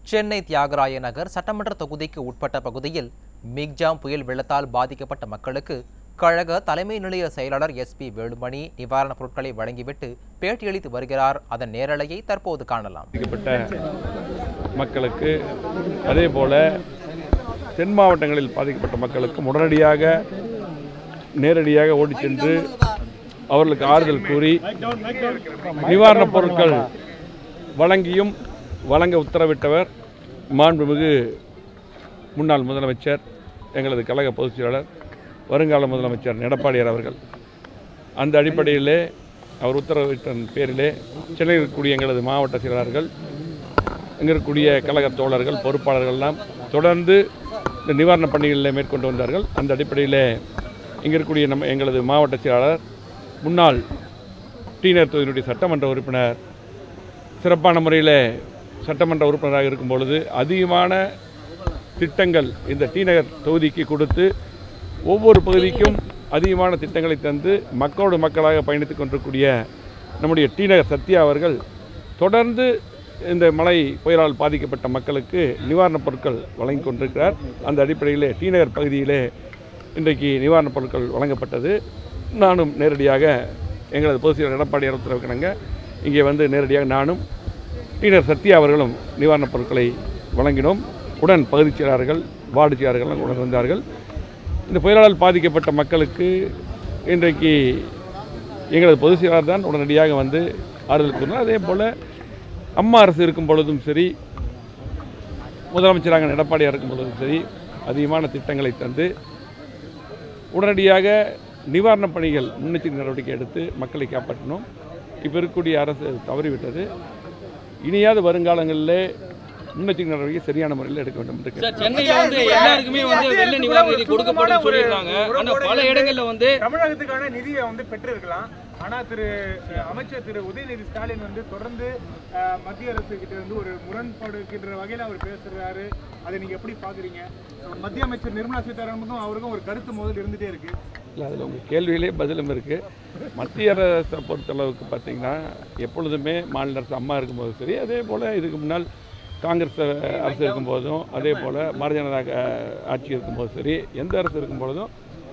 சென்னை தியாகராய நகர் சட்டமன்ற தொகுதிக்கு உட்பட்ட பகுதியில் மிக்ஜாம் புயல் வெள்ளத்தால் பாதிக்கப்பட்ட மக்களுக்கு கழக தலைமை நிலைய செயலாளர் எஸ்பி வேலுமணி நிவாரணப் பொருட்களை வழங்கிவிட்டு பேட்டியளித்து வருகிறார் அதன் நேரலையை தற்போது காணலாம் பாதிக்கப்பட்ட மக்களுக்கு அதே போல தென் மாவட்டங்களில் பாதிக்கப்பட்ட மக்களுக்கு உடனடியாக நேரடியாக ஓடிச் சென்று அவர்களுக்கு ஆறுதல் கூறி நிவாரணப் பொருட்கள் வழங்கியும் வழங்க உத்தரவிட்டவர் மாண்புமிகு முன்னாள் முதலமைச்சர் எங்களது கழக பொதுச் செயலாளர் வருங்கால முதலமைச்சர் எடப்பாடியார் அவர்கள் அந்த அடிப்படையிலே அவர் உத்தரவிட்ட பேரிலே சென்னையில் இருக்கக்கூடிய எங்களது மாவட்ட செயலாளர்கள் இங்கே இருக்கக்கூடிய கழக தோழர்கள் பொறுப்பாளர்கள் எல்லாம் தொடர்ந்து இந்த நிவாரணப் பணிகளில் மேற்கொண்டு வந்தார்கள் அந்த அடிப்படையில் இங்கே இருக்கக்கூடிய நம்ம எங்களது மாவட்ட செயலாளர் முன்னாள் டீனர் தொகுதியினுடைய சட்டமன்ற உறுப்பினர் சிறப்பான முறையில் சட்டமன்ற உறுப்பினராக இருக்கும் பொழுது அதிகமான திட்டங்கள் இந்த டி நகர் தொகுதிக்கு கொடுத்து ஒவ்வொரு பகுதிக்கும் அதிகமான திட்டங்களை தந்து மக்களோடு மக்களாக பயணித்துக் கொண்டிருக்கூடிய நம்முடைய டி நகர் சத்யா அவர்கள் தொடர்ந்து இந்த மழை புயலால் பாதிக்கப்பட்ட மக்களுக்கு நிவாரணப் பொருட்கள் வழங்கி கொண்டிருக்கிறார் அந்த அடிப்படையிலே டி நகர் பகுதியிலே இன்றைக்கு நிவாரணப் பொருட்கள் வழங்கப்பட்டது நானும் நேரடியாக எங்களது பொதுச் செயலர் எடப்பாடியார் உத்தரவுக்கிணங்க இங்கே வந்து நேரடியாக நானும் டீனர் சத்யா அவர்களும் நிவாரணப் பொருட்களை வழங்கினோம் உடன் பகுதிச் செயலாளர்கள் வார்டு செயலாளர்கள் உடன் வந்தார்கள் இந்த புயலால் பாதிக்கப்பட்ட மக்களுக்கு இன்றைக்கு எங்களது பொதுச் செயலாளர் தான் உடனடியாக வந்து ஆறுதல் கூறினார் அதே போல் அம்மா அரசு இருக்கும் பொழுதும் சரி முதலமைச்சராக எடப்பாடியாக இருக்கும் பொழுதும் சரி அதிகமான திட்டங்களை தந்து உடனடியாக நிவாரணப் பணிகள் முன்னெச்சரிக்கை நடவடிக்கை எடுத்து மக்களை காப்பாற்றினோம் இப்போ இருக்கக்கூடிய அரசு தவறிவிட்டது இனியாவது வருங்காலங்களில் முன்னெச்சரிக்கை நடவடிக்கை சரியான முறையில் எடுக்க வேண்டும் என்று கேட்டுக்கொள்கிறேன். சார் சென்னையில வந்து எல்லாருக்குமே வந்து வெள்ள நிவாரண நிதி கொடுக்கப்படும் சொல்லியிருக்காங்க ஆனா பல இடங்கள்ல வந்து தமிழகத்துக்கான நிதியை வந்து பெற்றிருக்கலாம் ஆனா திரு அஹ், அமைச்சர் திரு உதயநிதி ஸ்டாலின் வந்து தொடர்ந்து அஹ், மத்திய அரசு கிட்ட இருந்து ஒரு முரண்பாடுகின்ற வகையில அவர் பேசுறாரு அதை நீங்க எப்படி பாக்குறீங்க மத்திய அமைச்சர் நிர்மலா சீதாராமனுக்கும் அவருக்கும் ஒரு கருத்து மோதல் இருந்துட்டே இருக்கு இல்லை அதில் உங்கள் கேள்வியிலே பதிலும் இருக்குது மத்திய அரசை பொறுத்தளவுக்கு பார்த்தீங்கன்னா எப்பொழுதுமே மாநில அரசு அம்மா இருக்கும்போது சரி அதே போல் இதுக்கு முன்னால் காங்கிரஸ் அரசு இருக்கும்போதும் அதே போல் பாரதிய ஜனதா அஹ், ஆட்சி இருக்கும்போது சரி எந்த அரசு இருக்கும் பொழுதும்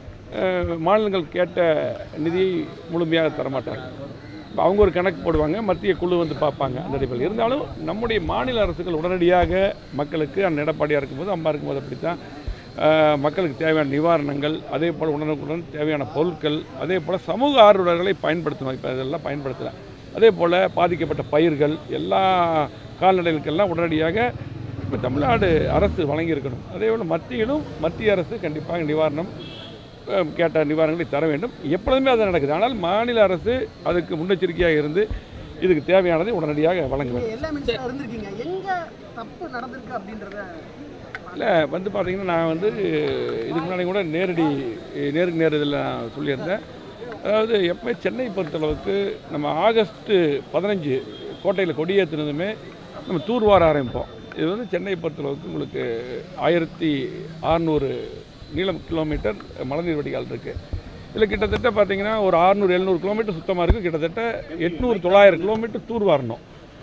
அஹ், மாநிலங்கள் கேட்ட நிதியை முழுமையாக தரமாட்டாங்க இப்போ அவங்க ஒரு கணக்கு போடுவாங்க மத்திய குழு வந்து பார்ப்பாங்க அந்த அடிப்படையில் இருந்தாலும் நம்முடைய மாநில அரசுகள் உடனடியாக மக்களுக்கு அந்த எடப்பாடியாக இருக்கும்போது அம்மா இருக்கும்போது அப்படித்தான் அஹ், மக்களுக்கு தேவையான நிவாரணங்கள் அதே போல் உடனுக்குடன் தேவையான பொருட்கள் அதே போல் சமூக ஆர்வலர்களை பயன்படுத்தணும் இப்போ இதெல்லாம் பயன்படுத்தலாம் அதே போல் பாதிக்கப்பட்ட பயிர்கள் எல்லா கால்நடைகளுக்கெல்லாம் உடனடியாக இப்போ தமிழ்நாடு அரசு வழங்கியிருக்கணும் அதே போல் மத்தியிலும் மத்திய அரசு கண்டிப்பாக நிவாரணம் அஹ், கேட்ட நிவாரணங்களை தர வேண்டும் எப்பொழுதுமே அது நடக்குது ஆனால் மாநில அரசு அதுக்கு முன்னெச்சரிக்கையாக இருந்து இதுக்கு தேவையானதை உடனடியாக வழங்க வேண்டும் எல்லா மினிஸ்டர் இருந்திருக்கீங்க எங்க தப்பு நடந்திருக்கு அப்படின்றத இல்லை வந்து பார்த்தீங்கன்னா நான் வந்து இதுக்கு முன்னாடி கூட நேரடி நேருக்கு நேர் இதில் நான் சொல்லியிருந்தேன் அதாவது எப்பவுமே சென்னை பொறுத்தளவுக்கு நம்ம ஆகஸ்ட்டு பதினஞ்சு கோட்டையில் கொடியேற்றினதுமே நம்ம தூர்வார ஆரம்பிப்போம் இது வந்து சென்னை பொறுத்தளவுக்கு உங்களுக்கு ஆயிரத்தி அறநூறு நீளம் கிலோமீட்டர் மழைநீர் வடிகால் இருக்குது இதில் கிட்டத்தட்ட பார்த்தீங்கன்னா ஒரு அறுநூறு எழுநூறு கிலோமீட்டர் சுத்தமாக இருக்குது கிட்டத்தட்ட எட்நூறு தொள்ளாயிரம் கிலோமீட்டர் தூர்வாரணும்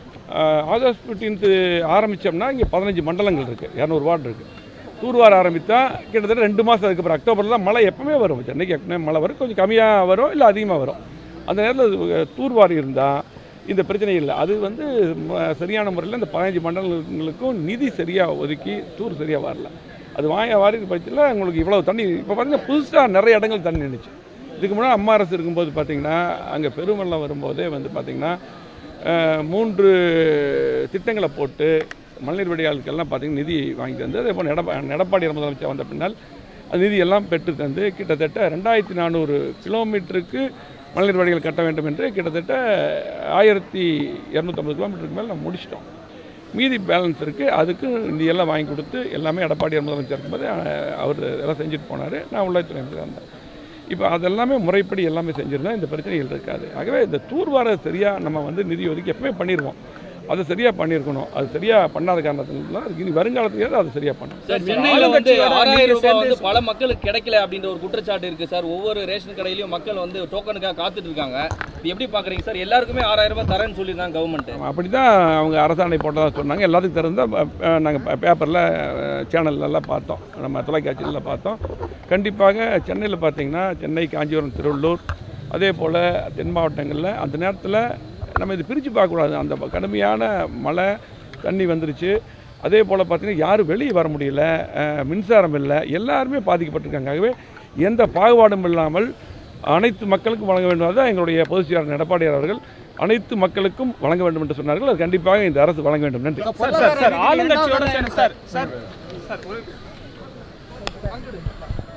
ஆஹ் ஆகஸ்ட் ஃபிஃப்டீன்த்து ஆரம்பித்தோம்னா இங்கே பதினஞ்சு மண்டலங்கள் இருக்குது இரநூறு வார்டு இருக்குது தூர்வார ஆரம்பித்தா கிட்டத்தட்ட ரெண்டு மாதம் அதுக்கப்புறம் அக்டோபரில் தான் மழை எப்பவுமே வரும் சென்னைக்கு எப்பவுமே மழை வரும் கொஞ்சம் கம்மியாக வரும் இல்லை அதிகமாக வரும் அந்த நேரத்தில் தூர்வாரி இருந்தால் இந்த பிரச்சனை இல்லை அது வந்து ம- சரியான முறையில் இந்த பதினஞ்சு மண்டலங்களுக்கும் நிதி சரியாக ஒதுக்கி தூர் சரியாக வரல அது வாங்க வாரி பட்சத்தில் உங்களுக்கு இவ்வளோ தண்ணி இப்போ பார்த்தீங்கன்னா புதுசாக நிறைய இடங்கள் தண்ணி நின்றுச்சு இதுக்கு முன்னாடி அம்மா அரசு இருக்கும்போது பார்த்தீங்கன்னா அங்கே பெருமெல்லாம் வரும்போதே வந்து பார்த்தீங்கன்னா அஹ், மூன்று திட்டங்களை போட்டு மழைநீர் வடிகாலுக்கெல்லாம் பார்த்தீங்கன்னா நிதி வாங்கி தந்து அதே போல் எடப்பா எடப்பாடி முதலமைச்சர் வந்த பின்னால் அது நிதி எல்லாம் பெற்று தந்து கிட்டத்தட்ட ரெண்டாயிரத்தி நானூறு கிலோமீட்டருக்கு மழைநீர் வடிகால் கட்ட வேண்டும் என்று கிட்டத்தட்ட ஆயிரத்தி இரநூத்தம்பது கிலோமீட்டருக்கு மேலே நம்ம முடிச்சிட்டோம் மீதி பேலன்ஸ் இருக்குது அதுக்கு நிதி எல்லாம் வாங்கி கொடுத்து எல்லாமே எடப்பாடியார் முதலமைச்சர் இருக்கும்போது அஹ், அவர் எல்லாம் செஞ்சுட்டு போனார் நான் உள்ளாட்சித்துறை அமைச்சராக இருந்தேன் இப்போ அதெல்லாமே முறைப்படி எல்லாமே செஞ்சிருந்தா இந்த பிரச்சனைகள் இருக்காது ஆகவே இந்த தூர்வார சரியாக நம்ம வந்து நிதி ஒதுக்கி எப்பவுமே பண்ணிடுவோம் அதை சரியாக பண்ணியிருக்கணும் அது சரியாக பண்ணாத காரணத்தினால இனி வருங்காலத்துலேயாவது அதை சரியாக பண்ணணும் சார் சென்னையில வந்து ஆறாயிரம் ரூபாய் வந்து பல மக்களுக்கு கிடைக்கல அப்படின்ற ஒரு குற்றச்சாட்டு இருக்கு சார் ஒவ்வொரு ரேஷன் கடையிலயும் மக்கள் வந்து டோக்கனுக்காக காத்துட்டு இருக்காங்க இது எப்படி பாக்குறீங்க சார் எல்லாருக்குமே ஆறாயிரம் ரூபாய் தரேன்னு சொல்லியிருந்தாங்க கவர்மெண்ட் அப்படி தான் அவங்க அரசாணை போட்டதாக சொன்னாங்க எல்லாத்துக்கும் திறந்தால் நாங்கள் பேப்பரில் சேனல்லாம் பார்த்தோம் நம்ம தொலைக்காட்சியில் பார்த்தோம் கண்டிப்பாக சென்னையில் பார்த்தீங்கன்னா சென்னை காஞ்சிபுரம் திருவள்ளூர் அதே போல் தென் மாவட்டங்களில் அந்த நேரத்தில் நம்ம இது பிரித்து பார்க்கக்கூடாது அந்த கடுமையான மழை தண்ணி வந்துருச்சு அதே போல் பார்த்தீங்கன்னா யாரும் வெளியே வர முடியல அஹ், மின்சாரம் இல்லை எல்லாருமே பாதிக்கப்பட்டிருக்காங்க ஆகவே எந்த பாகுபாடும் இல்லாமல் அனைத்து மக்களுக்கும் வழங்க வேண்டும் தான் எங்களுடைய பொதுச் செயலாளர் எடப்பாடியார் அவர்கள் அனைத்து மக்களுக்கும் வழங்க வேண்டும் என்று சொன்னார்கள் அது கண்டிப்பாக இந்த அரசு வழங்க வேண்டும் நன்றி சார் சார் ஆளுங்கட்சியோட சேர்ந்து சார் சார் சார் ஒரு